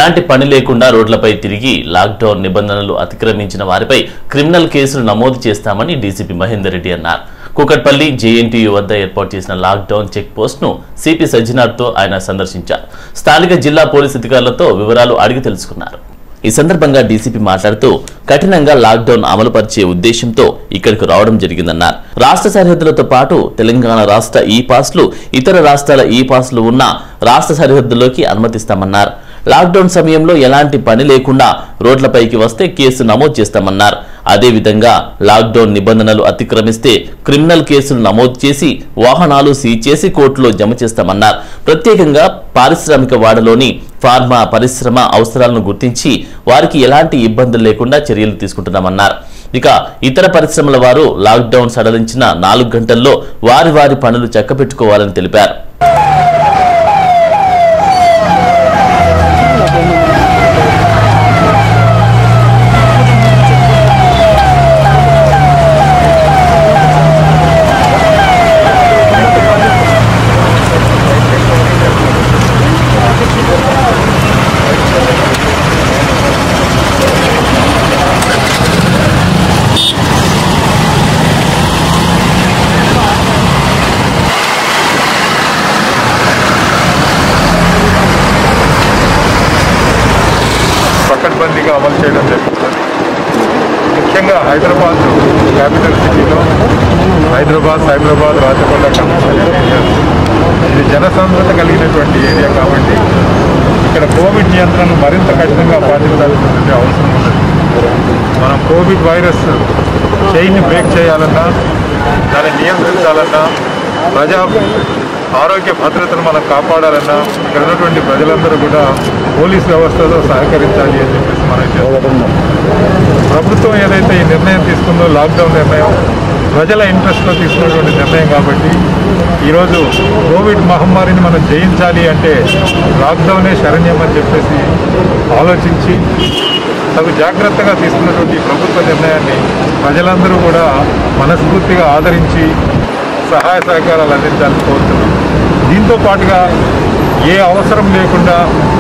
ఎలాంటి పని లేకుండా రోడ్లపై తిరిగి లాక్డౌన్ నిబంధనలు అతిక్రమించిన వారిపై క్రిమినల్ కేసులు నమోదు చేస్తామని డీసీపీ మహేందర్ రెడ్డి అన్నారు కూకట్పల్లి జేఎన్టీయూ వద్ద ఏర్పాటు చేసిన లాక్డౌన్ చెక్ పోస్ట్ ను సిపి సజ్జనార్తో ఆయన సందర్శించారు స్థానిక జిల్లా పోలీసు అధికారులతో వివరాలు అడిగి తెలుసుకున్నారు ఈ సందర్భంగా డీసీపీ మాట్లాడుతూ కఠినంగా లాక్డౌన్ అమలు పరిచే ఉద్దేశంతో ఇక్కడికి రావడం జరిగిందన్నారు రాష్ట్ర సరిహద్దులతో పాటు తెలంగాణ రాష్ట్ర ఈ పాస్లు ఇతర రాష్ట్రాల ఈ పాస్లు ఉన్న రాష్ట్ర సరిహద్దుల్లోకి అనుమతిస్తామన్నారు లాక్డౌన్ సమయంలో ఎలాంటి పని లేకుండా రోడ్లపైకి వస్తే కేసు నమోదు చేస్తామన్నారు అదేవిధంగా లాక్డౌన్ నిబంధనలు అతిక్రమిస్తే క్రిమినల్ కేసులు నమోదు చేసి వాహనాలు సీజ్ చేసి కోర్టులో జమ చేస్తామన్నారు ప్రత్యేకంగా పారిశ్రామిక వాడలోని ఫార్మా పరిశ్రమ అవసరాలను గుర్తించి వారికి ఎలాంటి ఇబ్బందులు లేకుండా చర్యలు తీసుకుంటున్నామన్నారు ఇక ఇతర పరిశ్రమల వారు లాక్డౌన్ సడలించిన నాలుగు గంటల్లో వారి వారి పనులు చక్కబెట్టుకోవాలని తెలిపారు పకడ్బందీగా అమలు చేయడం జరుగుతుంది ముఖ్యంగా హైదరాబాద్ క్యాపిటల్ సిటీలో హైదరాబాద్ సైబరాబాద్ రాచకొండ కమిషన్ ఏరియాస్ ఇది జనసాంద్రత కలిగినటువంటి ఏరియా కాబట్టి ఇక్కడ కోవిడ్ నియంత్రణను మరింత కఠినంగా పాటించాల్సినటువంటి అవసరం ఉన్నది మనం కోవిడ్ వైరస్ చైన్ని బ్రేక్ చేయాలన్నా దాన్ని నియంత్రించాలన్నా ప్రజా ఆరోగ్య భద్రతను మనం కాపాడాలన్నా ఇక్కడ ఉన్నటువంటి ప్రజలందరూ కూడా పోలీస్ వ్యవస్థతో సహకరించాలి అని చెప్పేసి మనం చేస్తున్నాం ప్రభుత్వం ఏదైతే ఈ నిర్ణయం తీసుకుందో లాక్డౌన్ నిర్ణయం ప్రజల ఇంట్రెస్ట్లో తీసుకున్నటువంటి నిర్ణయం కాబట్టి ఈరోజు కోవిడ్ మహమ్మారిని మనం జయించాలి అంటే లాక్డౌనే శరణ్యం అని చెప్పేసి ఆలోచించి తగు జాగ్రత్తగా తీసుకున్నటువంటి ఈ ప్రభుత్వ నిర్ణయాన్ని ప్రజలందరూ కూడా మనస్ఫూర్తిగా ఆదరించి సహాయ సహకారాలు అందించాలని కోరుతున్నాం దీంతో పాటుగా ఏ అవసరం లేకుండా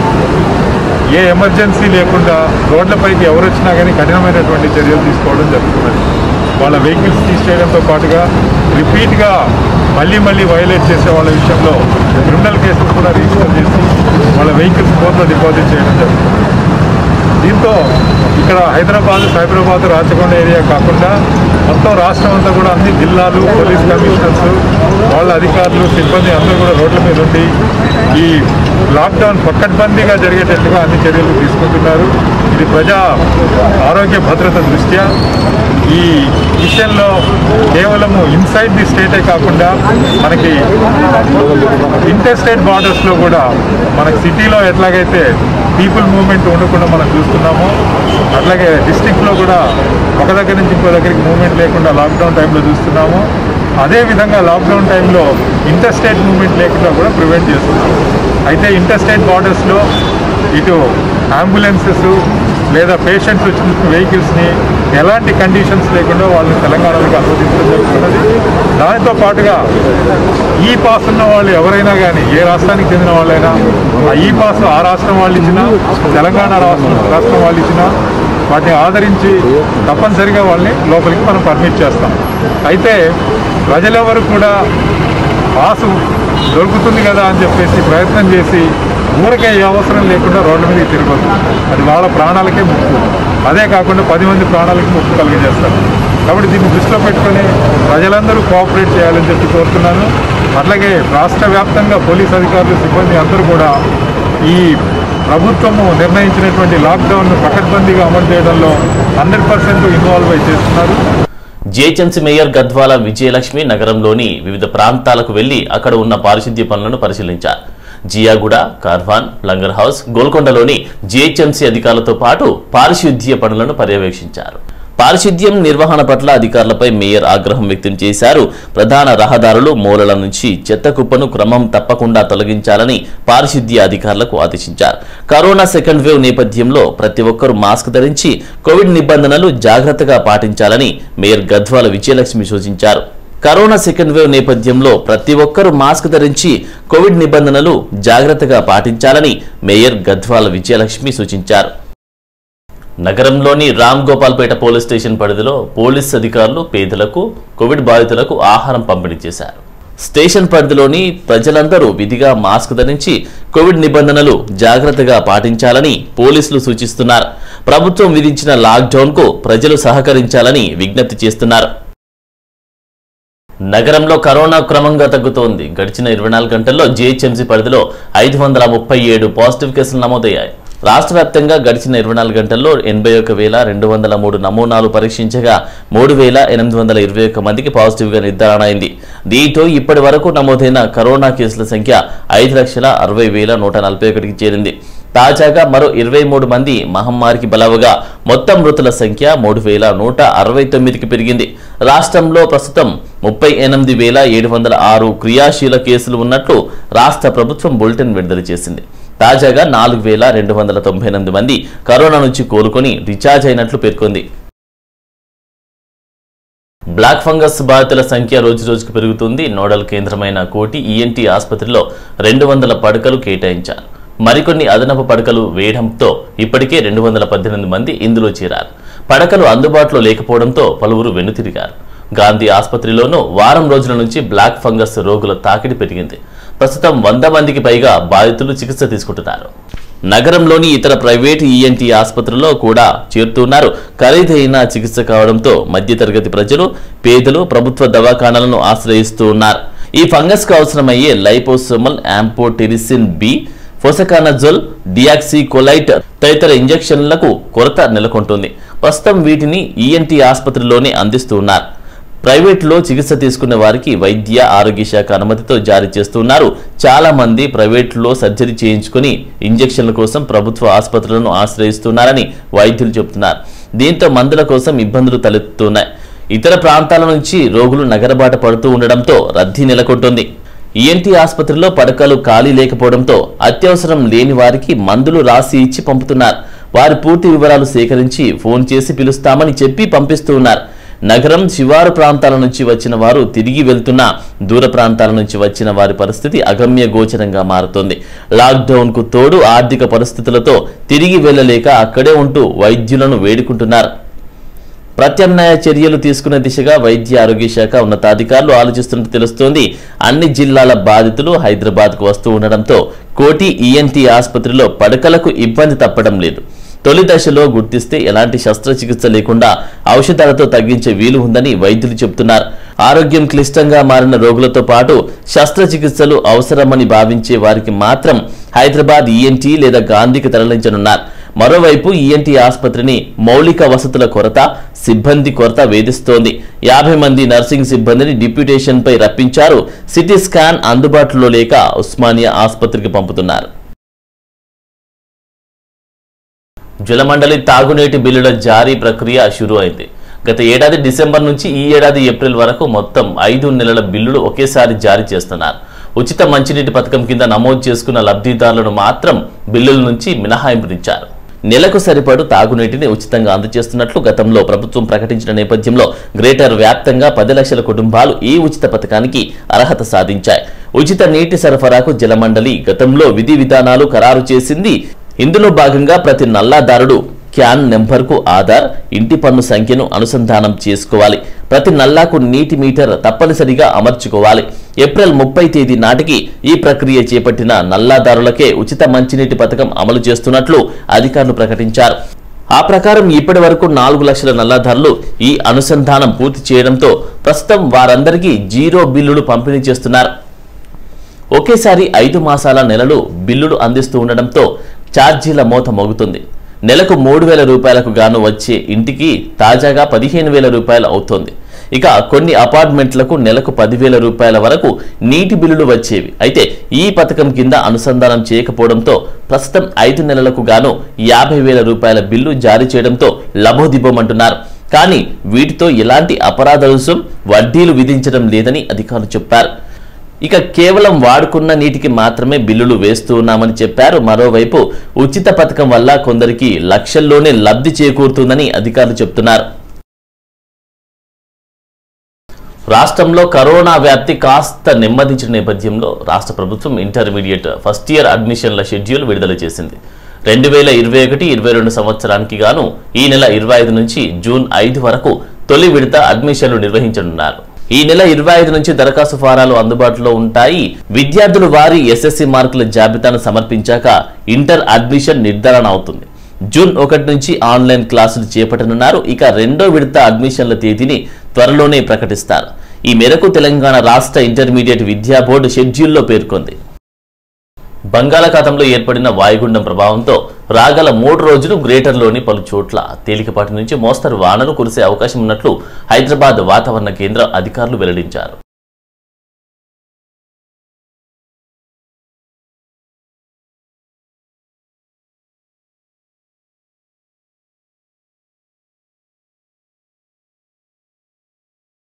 ఏ ఎమర్జెన్సీ లేకుండా రోడ్లపైకి ఎవరు వచ్చినా కానీ కఠినమైనటువంటి చర్యలు తీసుకోవడం జరుగుతున్నది వాళ్ళ వెహికల్స్ తీసేయడంతో పాటుగా రిపీట్గా మళ్ళీ మళ్ళీ వైలేట్ చేసే వాళ్ళ విషయంలో క్రిమినల్ కేసులు కూడా రిజిస్టర్ చేసి వాళ్ళ వెహికల్స్ కోర్టులో డిపాజిట్ చేయడం జరుగుతుంది దీంతో ఇక్కడ హైదరాబాద్ సైబరాబాద్ రాచకొండ ఏరియా కాకుండా మొత్తం రాష్ట్రం అంతా కూడా అన్ని జిల్లాలు పోలీస్ కమిషనర్స్ వాళ్ళ అధికారులు సిబ్బంది అందరూ కూడా రోడ్ల మీద ఉండి ఈ లాక్డౌన్ పక్కడ్బందీగా జరిగేటట్టుగా అన్ని చర్యలు తీసుకుంటున్నారు ఇది ప్రజా ఆరోగ్య భద్రత దృష్ట్యా ఈ విషయంలో కేవలము ఇన్సైడ్ ది స్టేటే కాకుండా మనకి ఇంటర్ స్టేట్ బార్డర్స్లో కూడా మనకి సిటీలో ఎట్లాగైతే పీపుల్ మూవ్మెంట్ ఉండకుండా మనం చూస్తున్నామో అట్లాగే డిస్టిక్లో కూడా ఒక దగ్గర నుంచి ఇంకో దగ్గరికి మూవ్మెంట్ లేకుండా లాక్డౌన్ టైంలో చూస్తున్నాము అదేవిధంగా లాక్డౌన్ టైంలో ఇంటర్ స్టేట్ మూవ్మెంట్ లేకుండా కూడా ప్రివెంట్ చేస్తున్నాము అయితే ఇంటర్ స్టేట్ బార్డర్స్లో ఇటు అంబులెన్సెస్ లేదా పేషెంట్స్ వచ్చిన వెహికల్స్ని ఎలాంటి కండిషన్స్ లేకుండా వాళ్ళని తెలంగాణలోకి అనుమతించడం జరుగుతున్నది దానితో పాటుగా ఈ పాస్ ఉన్న వాళ్ళు ఎవరైనా కానీ ఏ రాష్ట్రానికి చెందిన వాళ్ళైనా ఆ ఈ పాస్ ఆ రాష్ట్రం వాళ్ళు ఇచ్చినా తెలంగాణ రాష్ట్రం రాష్ట్రం వాళ్ళు ఇచ్చినా వాటిని ఆదరించి తప్పనిసరిగా వాళ్ళని లోపలికి మనం పర్మిట్ చేస్తాం అయితే ప్రజలెవరు కూడా పాసు దొరుకుతుంది కదా అని చెప్పేసి ప్రయత్నం చేసి ఊరికే ఏ అవసరం లేకుండా రోడ్ల మీదకి తిరగదు అది వాళ్ళ ప్రాణాలకే ముప్పు అదే కాకుండా పది మంది ప్రాణాలకి ముప్పు కలిగజేస్తారు కాబట్టి దీన్ని దృష్టిలో పెట్టుకొని ప్రజలందరూ కోఆపరేట్ చేయాలని చెప్పి కోరుతున్నాను అట్లాగే రాష్ట్ర వ్యాప్తంగా పోలీస్ అధికారులు సిబ్బంది అందరూ కూడా ఈ ప్రభుత్వము నిర్ణయించినటువంటి లాక్డౌన్ను పకడ్బందీగా అమలు చేయడంలో హండ్రెడ్ పర్సెంట్ ఇన్వాల్వ్ అయి చేస్తున్నారు జిహెచ్ఎంసీ మేయర్ గద్వాల విజయలక్ష్మి నగరంలోని వివిధ ప్రాంతాలకు వెళ్లి అక్కడ ఉన్న పారిశుద్ధ్య పనులను పరిశీలించారు జియాగూడ కార్వాన్ లంగర్ హౌస్ గోల్కొండలోని జిహెచ్ఎంసీ అధికారులతో పాటు పారిశుద్ధ్య పనులను పర్యవేక్షించారు పారిశుద్ధ్యం నిర్వహణ పట్ల అధికారులపై మేయర్ ఆగ్రహం వ్యక్తం చేశారు ప్రధాన రహదారులు మూలల నుంచి చెత్త కుప్పను క్రమం తప్పకుండా తొలగించాలని పారిశుద్ధ్య అధికారులకు ఆదేశించారు కరోనా సెకండ్ వేవ్ నేపథ్యంలో ప్రతి ఒక్కరూ మాస్క్ ధరించి కోవిడ్ నిబంధనలు జాగ్రత్తగా పాటించాలని మేయర్ గద్వాల విజయలక్ష్మి సూచించారు కరోనా సెకండ్ వేవ్ నేపథ్యంలో ప్రతి ఒక్కరూ మాస్క్ ధరించి కోవిడ్ నిబంధనలు జాగ్రత్తగా పాటించాలని మేయర్ గద్వాల విజయలక్ష్మి సూచించారు నగరంలోని రామ్ గోపాల్పేట పోలీస్ స్టేషన్ పరిధిలో పోలీస్ అధికారులు పేదలకు కోవిడ్ బాధితులకు ఆహారం పంపిణీ చేశారు స్టేషన్ పరిధిలోని ప్రజలందరూ విధిగా మాస్క్ ధరించి కోవిడ్ నిబంధనలు జాగ్రత్తగా పాటించాలని పోలీసులు సూచిస్తున్నారు ప్రభుత్వం విధించిన లాక్డౌన్ కు ప్రజలు సహకరించాలని విజ్ఞప్తి చేస్తున్నారు నగరంలో కరోనా క్రమంగా తగ్గుతోంది గడిచిన ఇరవై నాలుగు గంటల్లో జీహెచ్ఎంసీ పరిధిలో ఐదు వందల ముప్పై ఏడు పాజిటివ్ కేసులు నమోదయ్యాయి రాష్ట్ర వ్యాప్తంగా గడిచిన ఇరవై నాలుగు గంటల్లో ఎనభై ఒక వేల రెండు వందల మూడు నమూనాలు పరీక్షించగా మూడు వేల ఎనిమిది వందల ఇరవై ఒక్క మందికి పాజిటివ్గా నిర్ధారణ అయింది దీంతో ఇప్పటి వరకు నమోదైన కరోనా కేసుల సంఖ్య ఐదు లక్షల అరవై వేల నూట నలభై ఒకటికి చేరింది తాజాగా మరో ఇరవై మూడు మంది మహమ్మారికి బలవగా మొత్తం మృతుల సంఖ్య మూడు వేల నూట అరవై తొమ్మిదికి పెరిగింది రాష్ట్రంలో ప్రస్తుతం ముప్పై ఎనిమిది వేల ఏడు వందల ఆరు క్రియాశీల కేసులు ఉన్నట్లు రాష్ట్ర ప్రభుత్వం బులెటిన్ విడుదల చేసింది తాజాగా నాలుగు వేల రెండు వందల తొంభై ఎనిమిది మంది కరోనా నుంచి కోలుకొని రీఛార్జ్ అయినట్లు పేర్కొంది బ్లాక్ ఫంగస్ బాధితుల సంఖ్య రోజు రోజుకు పెరుగుతుంది నోడల్ కేంద్రమైన కోటి ఈఎన్టీ ఆసుపత్రిలో రెండు వందల పడకలు కేటాయించారు మరికొన్ని అదనపు పడకలు వేయడంతో ఇప్పటికే రెండు వందల పద్దెనిమిది మంది ఇందులో చేరారు పడకలు అందుబాటులో లేకపోవడంతో పలువురు వెనుతిరిగారు గాంధీ ఆసుపత్రిలోనూ వారం రోజుల నుంచి బ్లాక్ ఫంగస్ రోగుల తాకిడి పెరిగింది ప్రస్తుతం వంద మందికి పైగా బాధితులు చికిత్స తీసుకుంటున్నారు నగరంలోని ఇతర ప్రైవేటు ఈఎన్టీ ఆసుపత్రుల్లో కూడా చేరుతున్నారు ఖరీదైన చికిత్స కావడంతో మధ్యతరగతి ప్రజలు పేదలు ప్రభుత్వ దవాఖానాలను ఆశ్రయిస్తూ ఉన్నారు ఈ ఫంగస్ కు అవసరమయ్యే liposomal amphotericin B posaconazole deoxycholate తదితర ఇంజెక్షన్లకు కొరత నెలకొంటుంది ప్రస్తుతం వీటిని ఈఎన్టీ ఆసుపత్రిలోనే అందిస్తూ ఉన్నారు ప్రైవేట్లో చికిత్స తీసుకునే వారికి వైద్య ఆరోగ్య శాఖ అనుమతితో జారీ చేస్తున్నారు చాలా మంది ప్రైవేట్లో సర్జరీ చేయించుకుని ఇంజెక్షన్ల కోసం ప్రభుత్వ ఆసుపత్రులను ఆశ్రయిస్తున్నారని వైద్యులు చెబుతున్నారు దీంతో మందుల కోసం ఇబ్బందులు తలెత్తుతున్నాయి ఇతర ప్రాంతాల నుంచి రోగులు నగరబాట పడుతూ ఉండడంతో రద్దీ నెలకొంటుంది ఈఎన్టీ ఆసుపత్రిలో పడకలు ఖాళీ లేకపోవడంతో అత్యవసరం లేని వారికి మందులు రాసి ఇచ్చి పంపుతున్నారు వారి పూర్తి వివరాలు సేకరించి ఫోన్ చేసి పిలుస్తామని చెప్పి పంపిస్తూ ఉన్నారు నగరం శివారు ప్రాంతాల నుంచి వచ్చిన వారు తిరిగి వెళ్తున్న దూర ప్రాంతాల నుంచి వచ్చిన వారి పరిస్థితి అగమ్య గోచరంగా మారుతోంది లాక్డౌన్ కు తోడు ఆర్థిక పరిస్థితులతో తిరిగి వెళ్ళలేక అక్కడే ఉంటూ వైద్యులను వేడుకుంటున్నారు ప్రత్యామ్నాయ చర్యలు తీసుకునే దిశగా వైద్య ఆరోగ్య శాఖ ఉన్నతాధికారులు ఆలోచిస్తున్నట్టు తెలుస్తోంది అన్ని జిల్లాల బాధితులు హైదరాబాద్కు వస్తూ ఉండడంతో కోటి ఈఎన్టీ ఆసుపత్రిలో పడకలకు ఇబ్బంది తప్పడం లేదు తొలి దశలో గుర్తిస్తే ఎలాంటి శస్త్రచికిత్స లేకుండా ఔషధాలతో తగ్గించే వీలు ఉందని వైద్యులు చెబుతున్నారు ఆరోగ్యం క్లిష్టంగా మారిన రోగులతో పాటు శస్త్రచికిత్సలు అవసరమని భావించే వారికి మాత్రం హైదరాబాద్ ఈఎన్టీ లేదా గాంధీకి తరలించనున్నారు మరోవైపు ఈఎన్టీ ఆసుపత్రిని మౌలిక వసతుల కొరత సిబ్బంది కొరత వేధిస్తోంది యాభై మంది నర్సింగ్ సిబ్బందిని డిప్యూటేషన్ పై రప్పించారు సిటీ స్కాన్ అందుబాటులో లేక ఉస్మానియా ఆసుపత్రికి పంపుతున్నారు జలమండలి తాగునీటి బిల్లుల జారీ ప్రక్రియ షురు అయింది గత ఏడాది డిసెంబర్ నుంచి ఈ ఏడాది ఏప్రిల్ వరకు మొత్తం ఐదు నెలల బిల్లులు ఒకేసారి జారీ చేస్తున్నారు ఉచిత మంచినీటి పథకం కింద నమోదు చేసుకున్న లబ్ధిదారులను మాత్రం బిల్లుల నుంచి మినహాయింపునిచ్చారు నెలకు సరిపడు తాగునీటిని ఉచితంగా అందజేస్తున్నట్లు గతంలో ప్రభుత్వం ప్రకటించిన నేపథ్యంలో గ్రేటర్ వ్యాప్తంగా పది లక్షల కుటుంబాలు ఈ ఉచిత పథకానికి అర్హత సాధించాయి ఉచిత నీటి సరఫరాకు జలమండలి గతంలో విధి విధానాలు ఖరారు చేసింది ఇందులో భాగంగా ప్రతి నల్లాదారుడు క్యాన్ నెంబర్కు ఆధార్ ఇంటి పన్ను సంఖ్యను అనుసంధానం చేసుకోవాలి ప్రతి నల్లాకు నీటి మీటర్ తప్పనిసరిగా అమర్చుకోవాలి ఏప్రిల్ ముప్పై తేదీ నాటికి ఈ ప్రక్రియ చేపట్టిన నల్లాదారులకే ఉచిత మంచినీటి పథకం అమలు చేస్తున్నట్లు అధికారులు ప్రకటించారు ఆ ప్రకారం ఇప్పటి వరకు నాలుగు లక్షల నల్లాదారులు ఈ అనుసంధానం పూర్తి చేయడంతో ప్రస్తుతం వారందరికీ జీరో బిల్లులు పంపిణీ చేస్తున్నారు ఒకేసారి ఐదు మాసాల నెలలు బిల్లులు అందిస్తూ ఉండడంతో ఛార్జీల మోత మోగుతుంది నెలకు మూడు వేల రూపాయలకు గాను వచ్చే ఇంటికి తాజాగా పదిహేను వేల రూపాయలు అవుతోంది ఇక కొన్ని అపార్ట్మెంట్లకు నెలకు పదివేల రూపాయల వరకు నీటి బిల్లులు వచ్చేవి అయితే ఈ పథకం కింద అనుసంధానం చేయకపోవడంతో ప్రస్తుతం ఐదు నెలలకు గాను యాభై వేల రూపాయల బిల్లు జారీ చేయడంతో లబోదిబోమంటున్నారు కానీ వీటితో ఎలాంటి అపరాధ రుసుం వడ్డీలు విధించడం లేదని అధికారులు చెప్పారు ఇక కేవలం వాడుకున్న నీటికి మాత్రమే బిల్లులు వేస్తూ ఉన్నామని చెప్పారు మరోవైపు ఉచిత పథకం వల్ల కొందరికి లక్షల్లోనే లబ్ధి చేకూరుతుందని అధికారులు చెప్తున్నారు రాష్ట్రంలో కరోనా వ్యాప్తి కాస్త నెమ్మదించిన నేపథ్యంలో రాష్ట్ర ప్రభుత్వం ఇంటర్మీడియట్ ఫస్ట్ ఇయర్ అడ్మిషన్ల షెడ్యూల్ విడుదల చేసింది రెండు వేల ఇరవై ఒకటి ఇరవై రెండు సంవత్సరానికి గాను ఈ నెల ఇరవై ఐదు నుంచి జూన్ ఐదు వరకు తొలి విడత అడ్మిషన్లు నిర్వహించనున్నారు ఈ నెల ఇరవై ఐదు నుంచి దరఖాస్తు ఫారాలు అందుబాటులో ఉంటాయి విద్యార్థులు వారి ఎస్ఎస్సి మార్కుల జాబితాను సమర్పించాక ఇంటర్ అడ్మిషన్ నిర్ధారణ అవుతుంది జూన్ ఒకటి నుంచి ఆన్లైన్ క్లాసులు చేపట్టనున్నారు ఇక రెండో విడత అడ్మిషన్ల తేదీని త్వరలోనే ప్రకటిస్తారు ఈ మేరకు తెలంగాణ రాష్ట్ర ఇంటర్మీడియట్ విద్యా బోర్డు షెడ్యూల్లో పేర్కొంది బంగాళాఖాతంలో ఏర్పడిన వాయుగుండం ప్రభావంతో రాగల మూడు రోజులు గ్రేటర్లోని పలు చోట్ల తేలికపాటి నుంచి మోస్తరు వానలు కురిసే అవకాశం ఉన్నట్లు హైదరాబాద్ వాతావరణ కేంద్ర అధికారులు వెల్లడించారు